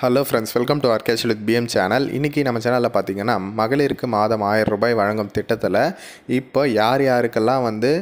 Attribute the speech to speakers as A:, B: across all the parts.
A: hello friends welcome to our cash with PM channel இன்றைக்கி நம்ம சேனலில் பார்த்தீங்கன்னா மகளிருக்கு மாதம் ஆயிரம் ரூபாய் வழங்கும் திட்டத்தில் இப்போ யார் யாருக்கெல்லாம் வந்து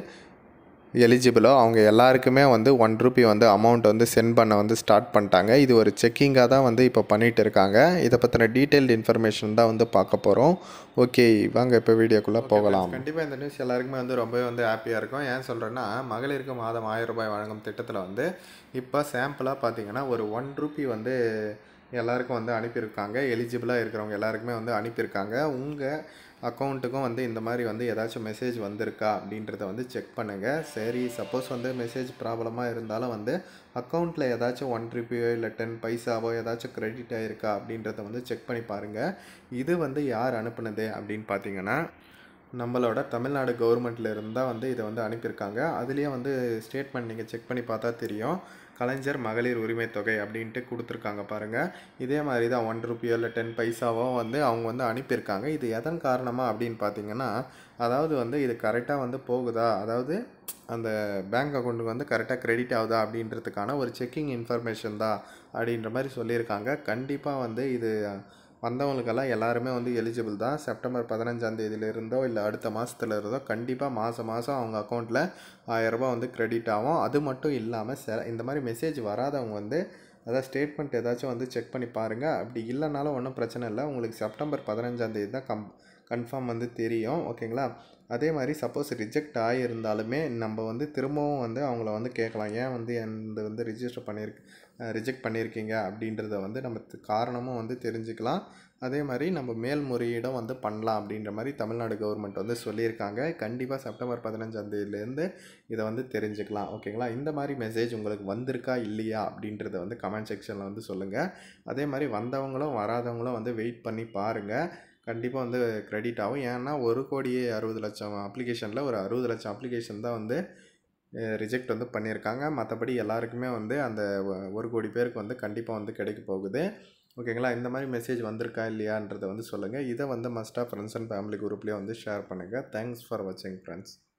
A: எலிஜிபிளோ அவங்க எல்லாருக்குமே வந்து ஒன் ரூபி வந்து அமௌண்ட் வந்து சென்ட் பண்ண வந்து ஸ்டார்ட் பண்ணிட்டாங்க இது ஒரு செக்கிங்காக தான் வந்து இப்போ பண்ணிகிட்டு இருக்காங்க இதை பற்றின டீட்டெயில்டு இன்ஃபர்மேஷன் தான் வந்து பார்க்க போகிறோம் ஓகே வாங்க இப்போ வீடியோக்குள்ளே போகலாம் கண்டிப்பாக இந்த நியூஸ் எல்லாருக்குமே வந்து ரொம்பவே வந்து ஹாப்பியாக இருக்கும் ஏன் சொல்கிறேன்னா மகளிருக்கு மாதம் ஆயிரம் ரூபாய் வழங்கும் திட்டத்தில் வந்து இப்போ சாம்பிளாக பார்த்தீங்கன்னா ஒரு ஒன் ரூபி வந்து எல்லாருக்கும் வந்து அனுப்பியிருக்காங்க எலிஜிபிளாக இருக்கிறவங்க எல்லாருக்குமே வந்து அனுப்பியிருக்காங்க உங்கள் அக்கௌண்ட்டுக்கும் வந்து இந்த மாதிரி வந்து ஏதாச்சும் மெசேஜ் வந்திருக்கா அப்படின்றத வந்து செக் பண்ணுங்கள் சரி சப்போஸ் வந்து மெசேஜ் ப்ராப்ளமாக இருந்தாலும் வந்து அக்கௌண்ட்டில் ஏதாச்சும் ஒன் ருபியோ இல்லை டென் பைசாவோ ஏதாச்சும் கிரெடிட் ஆகிருக்கா அப்படின்றத வந்து செக் பண்ணி பாருங்கள் இது வந்து யார் அனுப்புனது அப்படின்னு பார்த்தீங்கன்னா நம்மளோட தமிழ்நாடு கவர்மெண்ட்டில் இருந்தால் வந்து இதை வந்து அனுப்பியிருக்காங்க அதுலேயே வந்து ஸ்டேட்மெண்ட் நீங்கள் செக் பண்ணி பார்த்தா தெரியும் கலைஞர் மகளிர் உரிமை தொகை அப்படின்ட்டு கொடுத்துருக்காங்க பாருங்கள் இதே மாதிரி தான் ஒன் ருபியோ இல்லை டென் பைசாவோ வந்து அவங்க வந்து அனுப்பியிருக்காங்க இது எதன் காரணமாக அப்படின்னு பார்த்தீங்கன்னா அதாவது வந்து இது கரெக்டாக வந்து போகுதா அதாவது அந்த பேங்க் அக்கௌண்ட்டுக்கு வந்து கரெக்டாக கிரெடிட் ஆகுதா அப்படின்றதுக்கான ஒரு செக்கிங் இன்ஃபர்மேஷன் தான் அப்படின்ற மாதிரி சொல்லியிருக்காங்க கண்டிப்பாக வந்து இது வந்தவங்களுக்கெல்லாம் எல்லாருமே வந்து எலிஜிபிள் தான் செப்டம்பர் பதினஞ்சாம் தேதியிலிருந்தோ இல்லை அடுத்த மாதத்துல இருந்தோ கண்டிப்பாக மாதம் மாதம் அவங்க அக்கௌண்ட்டில் ஆயரரூபா வந்து கிரெடிட் ஆகும் அது மட்டும் இல்லாமல் செ இந்த மாதிரி மெசேஜ் வராதவங்க வந்து அதாவது ஸ்டேட்மெண்ட் ஏதாச்சும் வந்து செக் பண்ணி பாருங்கள் அப்படி இல்லைனாலும் ஒன்றும் பிரச்சனை இல்லை உங்களுக்கு செப்டம்பர் பதினஞ்சாம் தேதி தான் கம் கன்ஃபார்ம் வந்து தெரியும் ஓகேங்களா அதே மாதிரி சப்போஸ் ரிஜெக்ட் ஆகியிருந்தாலுமே நம்ம வந்து திரும்பவும் வந்து அவங்கள வந்து கேட்கலாம் ஏன் வந்து இந்த வந்து ரிஜிஸ்டர் பண்ணியிருக்கு ரிஜெக்ட் பண்ணியிருக்கீங்க அப்படின்றத வந்து நம்ம காரணமும் வந்து தெரிஞ்சுக்கலாம் அதே மாதிரி நம்ம மேல்முறையீடும் வந்து பண்ணலாம் அப்படின்ற மாதிரி தமிழ்நாடு கவர்மெண்ட் வந்து சொல்லியிருக்காங்க கண்டிப்பாக செப்டம்பர் பதினஞ்சாம் தேதியிலேருந்து இதை வந்து தெரிஞ்சுக்கலாம் ஓகேங்களா இந்த மாதிரி மெசேஜ் உங்களுக்கு வந்திருக்கா இல்லையா அப்படின்றத வந்து கமெண்ட் செக்ஷனில் வந்து சொல்லுங்கள் அதே மாதிரி வந்தவங்களும் வராதவங்களும் வந்து வெயிட் பண்ணி பாருங்கள் கண்டிப்பாக வந்து க்ரெடிட் ஆகும் ஏன்னா ஒரு கோடியே அறுபது லட்சம் அப்ளிகேஷனில் ஒரு அறுபது லட்சம் அப்ளிகேஷன் தான் வந்து ரிஜெக்ட் வந்து பண்ணியிருக்காங்க மற்றபடி எல்லாருக்குமே வந்து அந்த ஒரு கோடி பேருக்கு வந்து கண்டிப்பாக வந்து கிடைக்க போகுது ஓகேங்களா இந்த மாதிரி மெசேஜ் வந்திருக்கா இல்லையான்றதை வந்து சொல்லுங்கள் இதை வந்து மஸ்ட்டாக ஃப்ரெண்ட்ஸ் அண்ட் ஃபேமிலி குரூப்லேயே வந்து ஷேர் பண்ணுங்கள் தேங்க்ஸ் ஃபார் வாட்சிங் ஃப்ரெண்ட்ஸ்